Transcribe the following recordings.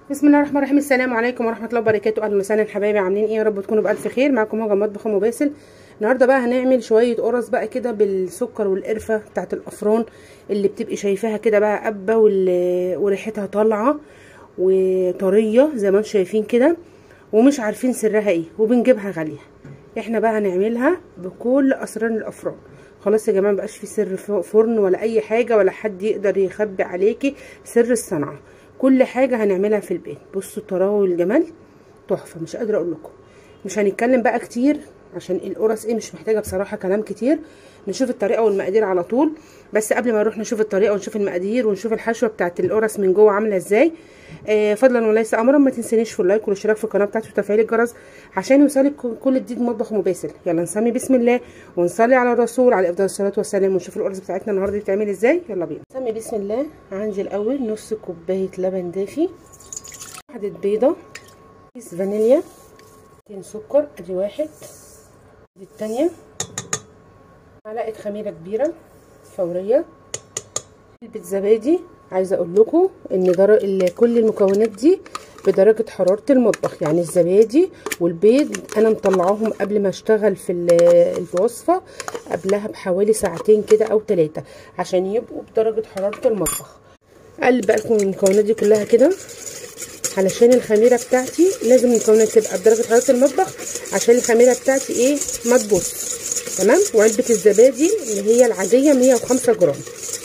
بسم الله الرحمن الرحيم السلام عليكم ورحمه الله وبركاته اهلا وسهلا حبايبي عاملين ايه يا رب تكونوا بالف خير معاكم هوجه مطبخ ام باسل النهارده بقى هنعمل شويه قرص بقى كده بالسكر والقرفه بتاعت الافران اللي بتبقي شايفاها كده بقى قبه وريحتها طالعه وطريه زي ما انتم شايفين كده ومش عارفين سرها ايه وبنجيبها غاليه احنا بقى هنعملها بكل اسرار الافران خلاص يا جماعه مبقاش في سر فرن ولا اي حاجه ولا حد يقدر يخبي عليكي سر الصنعه كل حاجه هنعملها في البيت بصوا الطراوه والجمال تحفه مش قادره اقول لكم مش هنتكلم بقى كتير عشان القرص ايه مش محتاجه بصراحه كلام كتير نشوف الطريقه والمقادير على طول بس قبل ما نروح نشوف الطريقه ونشوف المقادير ونشوف الحشوه بتاعه القرص من جوه عامله ازاي آه فضلا وليس امرا ما تنسونيش في اللايك والاشتراك في القناه بتاعتي وتفعيل الجرس عشان يوصلك كل جديد مطبخ مباسل يلا نسمي بسم الله ونصلي على الرسول عليه افضل الصلاه والسلام ونشوف القرص بتاعتنا النهارده بتتعمل ازاي يلا بينا نسمي بسم الله عندي الاول نص كوبايه لبن دافي واحده بيضه كيس فانيليا سكر ادي واحد دي التانية معلقة خميرة كبيرة فورية علبة زبادي عايزة اقول لكم ان در... كل المكونات دي بدرجة حرارة المطبخ يعني الزبادي والبيض انا مطلعاهم قبل ما اشتغل في الوصفة قبلها بحوالي ساعتين كده او ثلاثة عشان يبقوا بدرجة حرارة المطبخ قلب بقى المكونات دي كلها كده علشان الخميره بتاعتي لازم المكونات تبقى بدرجه حراره المطبخ عشان الخميره بتاعتي ايه ما تبص تمام وعلبه الزبادي اللي هي العاديه 105 جرام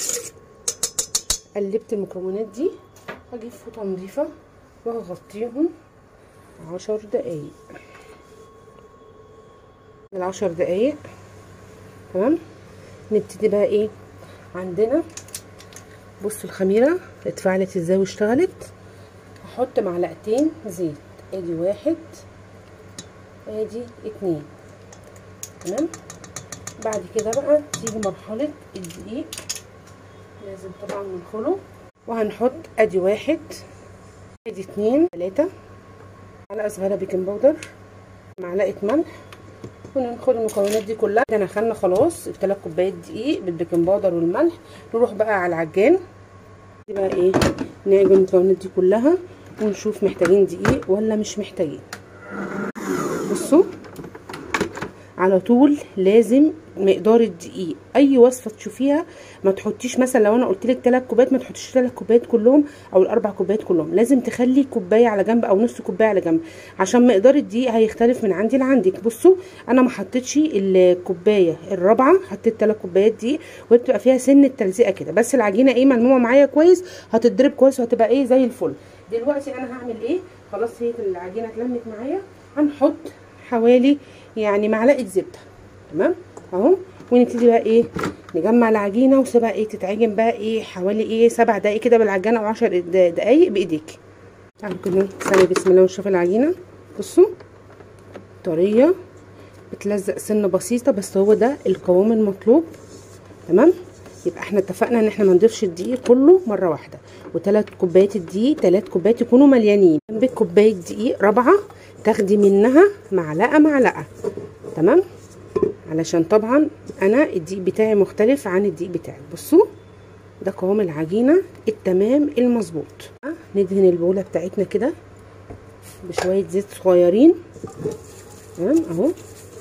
قلبت المكونات دي هجيب فوطه نظيفه وهغطيهم 10 دقايق العشر دقايق تمام نبتدي بقى ايه عندنا بصوا الخميره اتفعلت ازاي واشتغلت هحط معلقتين زيت ادي واحد ادي اتنين تمام بعد كده بقى تيجي مرحلة الدقيق لازم طبعا ننخله وهنحط ادي واحد ادي اتنين تلاتة معلقة صغيرة بيكنج باودر معلقة ملح وننخل المكونات دي كلها كده نخلنا خلاص التلات كوبايات دقيق بالبيكنج باودر والملح نروح بقى على العجان دي بقى ايه نعجن المكونات دي كلها ونشوف محتاجين دقيق ولا مش محتاجين بصوا على طول لازم مقدار الدقيق اي وصفه تشوفيها ما تحطيش مثلا لو انا قلت لك 3 كوبايات ما تحطيش 3 كوبايات كلهم او الاربع كوبايات كلهم لازم تخلي كوبايه على جنب او نص كوبايه على جنب عشان مقدار الدقيق هيختلف من عندي لعندك بصوا انا ما حطيتش الكوبايه الرابعه حطيت 3 كوبايات دقيق وبتبقى فيها سن التلزيقه كده بس العجينه ايه ملمومه معايا كويس هتتضرب كويس وهتبقى ايه زي الفل دلوقتي انا هعمل ايه خلاص هي العجينه اتلمت معايا هنحط حوالي يعني معلقه زبده تمام اهو ونبتدي بقى ايه نجمع العجينه وسيبها ايه تتعجن بقى ايه حوالي ايه سبع دقايق كده بالعجانه او عشر دقايق بايديك تعالوا كده ثانيه بسم الله ونشوف العجينه بصوا طريه بتلزق سنه بسيطه بس هو ده القوام المطلوب تمام يبقى احنا اتفقنا ان احنا ما نضيفش الدقيق كله مره واحده وثلاث كوبايات الدقيق ثلاث كوبايات يكونوا مليانين جنبك كوبايه دقيق رابعه تاخدي منها معلقه معلقه تمام علشان طبعا انا الدقيق بتاعي مختلف عن الدقيق بتاعك بصوا ده قوام العجينه التمام المظبوط ندهن البوله بتاعتنا كده بشويه زيت صغيرين تمام اهو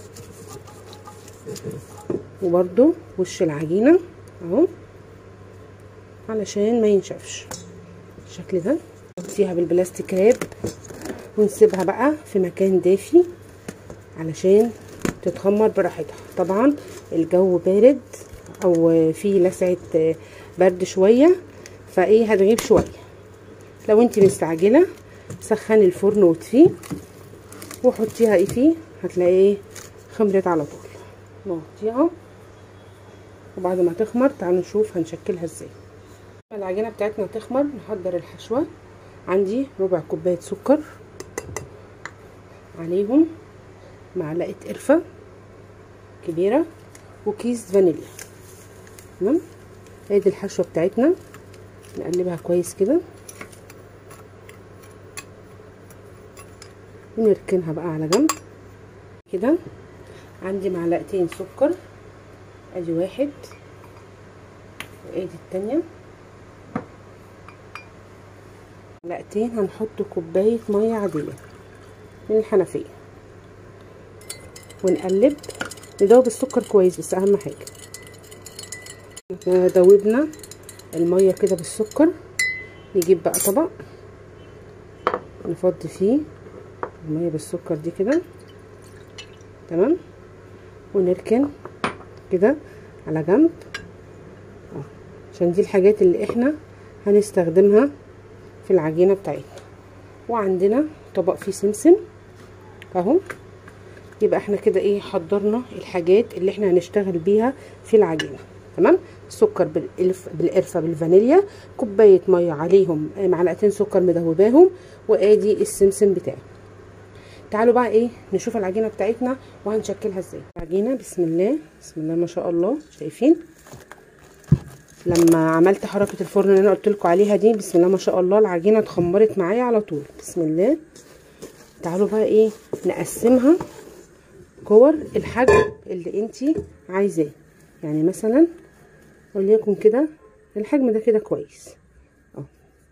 وبرده وش العجينه اهو علشان ما ينشفش بالشكل ده نغطيها بالبلاستيك راب ونسيبها بقى في مكان دافي علشان تتخمر براحتها طبعا الجو بارد او في لسعه برد شويه فايه هتغيب شويه لو انت مستعجله سخني الفرن وطفيه وحطيها ايه فيه هتلاقيه خمرت على طول نغطيها وبعد ما تخمر تعالوا نشوف هنشكلها ازاي العجينه بتاعتنا تخمر نحضر الحشوه عندي ربع كوبايه سكر عليهم معلقه قرفه كبيره وكيس فانيليا تمام ادي الحشوه بتاعتنا نقلبها كويس كده ونركنها بقى على جنب كده عندي معلقتين سكر ادي واحد وادي التانية معلقتين هنحط كوبايه ميه عاديه من الحنفيه ونقلب ندوب السكر كويس بس اهم حاجه دوبنا الميه كده بالسكر نجيب بقى طبق نفضي فيه الميه بالسكر دي كده تمام ونركن كده على جنب اه عشان دي الحاجات اللي احنا هنستخدمها في العجينه بتاعتنا وعندنا طبق فيه سمسم اهو يبقى احنا كده ايه حضرنا الحاجات اللي احنا هنشتغل بيها في العجينه تمام سكر بالالف بالقرفه بالفانيليا كوبايه ميه عليهم معلقتين سكر مدوباهم وادي السمسم بتاعي تعالوا بقى ايه نشوف العجينه بتاعتنا وهنشكلها ازاي العجينه بسم الله بسم الله ما شاء الله شايفين لما عملت حركه الفرن اللي انا قلت لكم عليها دي بسم الله ما شاء الله العجينه اتخمرت معايا على طول بسم الله تعالوا بقى ايه نقسمها كور الحجم اللي انتي عايزاه يعني مثلا وليكن كده الحجم ده كده كويس اهو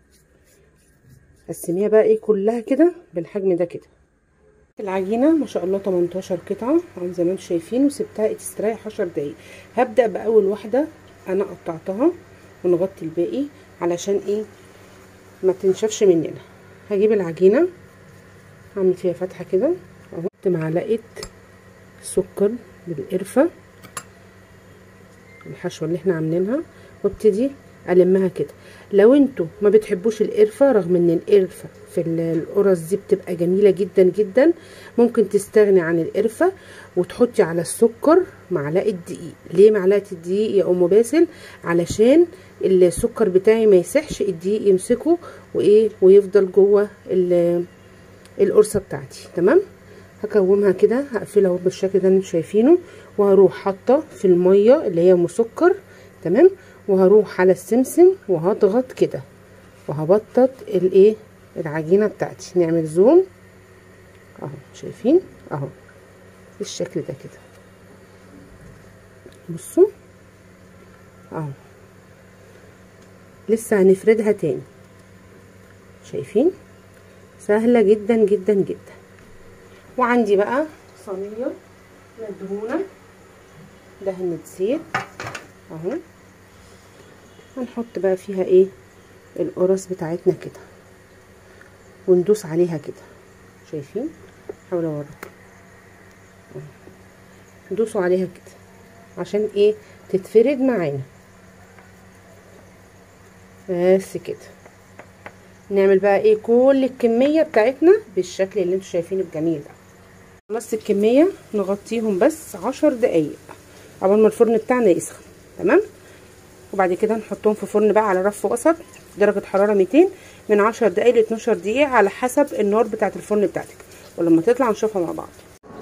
قسميها بقى ايه كلها كده بالحجم ده كده العجينه ما شاء الله 18 قطعه اهو زي ما انتم شايفين وسبتها تستريح 10 دقايق هبدا باول واحده انا قطعتها ونغطي الباقي علشان ايه ما تنشفش مننا هجيب العجينه هعمل فيها فتحه كده اهو معلقه سكر بالقرفه الحشوه اللي احنا عاملينها وابتدي المها كده لو انتوا ما بتحبوش القرفه رغم ان القرفه في القرص دي بتبقى جميله جدا جدا ممكن تستغني عن القرفه وتحطي على السكر معلقه دقيق ليه معلقه الدقيق يا ام باسل علشان السكر بتاعي ما يسحش الدقيق يمسكه وايه ويفضل جوه القرصه بتاعتي تمام هكومها كده هقفلها اهو بالشكل ده اللي انتوا شايفينه وهروح حاطه في الميه اللي هي مسكر تمام وهروح على السمسم وهضغط كده وهبطط الايه العجينه بتاعتي نعمل زوم اهو شايفين اهو بالشكل ده كده بصوا اهو لسه هنفردها تاني شايفين سهله جدا جدا جدا وعندي بقى صينيه مدهونه دهنة زيت اهو هنحط بقى فيها ايه القرص بتاعتنا كده وندوس عليها كده شايفين حاول اوريكم ندوسوا عليها كده عشان ايه تتفرد معانا بس كده نعمل بقى ايه كل الكميه بتاعتنا بالشكل اللي انتوا شايفينه الجميل ده خلصت الكميه نغطيهم بس عشر دقايق قبل ما الفرن بتاعنا يسخن تمام وبعد كده نحطهم في فرن بقى على رف وسط درجه حراره 200 من 10 دقايق ل 12 دقيقه على حسب النار بتاعه الفرن بتاعتك ولما تطلع نشوفها مع بعض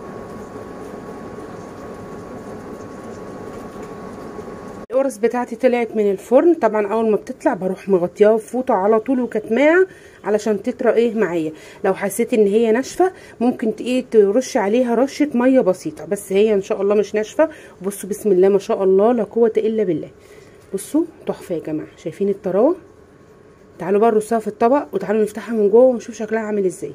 القرص بتاعتي طلعت من الفرن طبعا اول ما بتطلع بروح مغطياها بفوطه على طول وكتماها علشان تطرى ايه معايا لو حسيت ان هي ناشفه ممكن ايه ترش عليها رشه ميه بسيطه بس هي ان شاء الله مش ناشفه بصوا بسم الله ما شاء الله لا قوه الا بالله بصوا تحفه يا جماعه شايفين الطراوه تعالوا بقى نرصها في الطبق وتعالوا نفتحها من جوه ونشوف شكلها عامل ازاي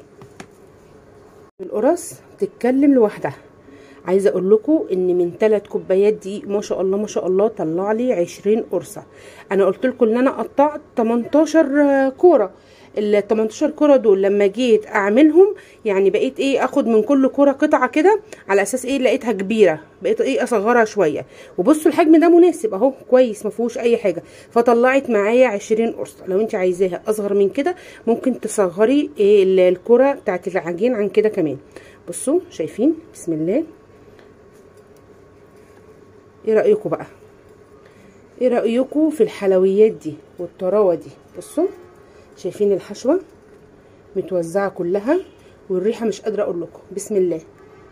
القرص بتتكلم لوحدها عايزه اقول لكم ان من 3 كوبايات دي ما شاء الله ما شاء الله طلع لي 20 قرصه انا قلت لكم ان انا قطعت 18 كوره ال 18 كوره دول لما جيت اعملهم يعني بقيت ايه اخد من كل كوره قطعه كده على اساس ايه لقيتها كبيره بقيت ايه اصغرها شويه وبصوا الحجم ده مناسب اهو كويس ما فيهوش اي حاجه فطلعت معايا 20 قرصه لو انت عايزاها اصغر من كده ممكن تصغري ايه الكوره بتاعت العجين عن كده كمان بصوا شايفين بسم الله ايه رايكم بقى ايه رايكم في الحلويات دي والطراوه دي بصوا شايفين الحشوه متوزعه كلها والريحه مش قادره اقول لكم بسم الله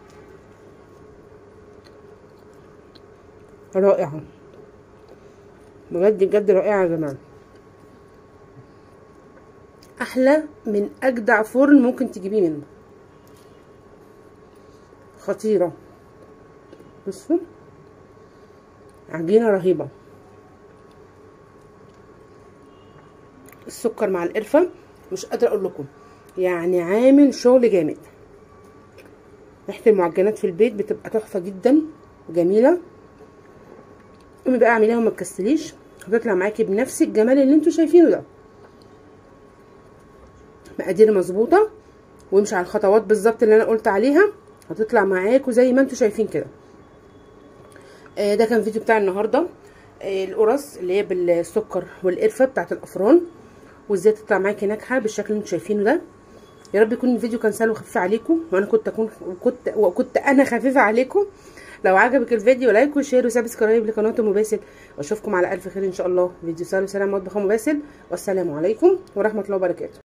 رائعه بجد بجد رائعه يا جماعه احلى من اجدع فرن ممكن تجيبيه منه خطيره بصوا عجينه رهيبه السكر مع القرفه مش قادره اقول لكم يعني عامل شغل جامد ريحه المعجنات في البيت بتبقى تحفه جدا وجميله قومي بقى اعمليها وما تكسليش هتطلع معاكي بنفس الجمال اللي انتوا شايفينه ده مقادير مظبوطه وامشي على الخطوات بالظبط اللي انا قلت عليها هتطلع معاكوا زي ما انتوا شايفين كده آه ده كان فيديو بتاع النهارده آه القرص اللي هي بالسكر والقرفه بتاعت الافران وازاي تطلع معاكي ناجحه بالشكل اللي انتوا شايفينه ده يا رب يكون الفيديو كان سهل وخفيف عليكم وانا كنت اكون كنت وكنت انا خفيفه عليكم لو عجبك الفيديو لايك وشير وسبسكرايب لقناه ام باسل واشوفكم على الف خير ان شاء الله فيديو سهل وسلام مطبخ ام باسل والسلام عليكم ورحمه الله وبركاته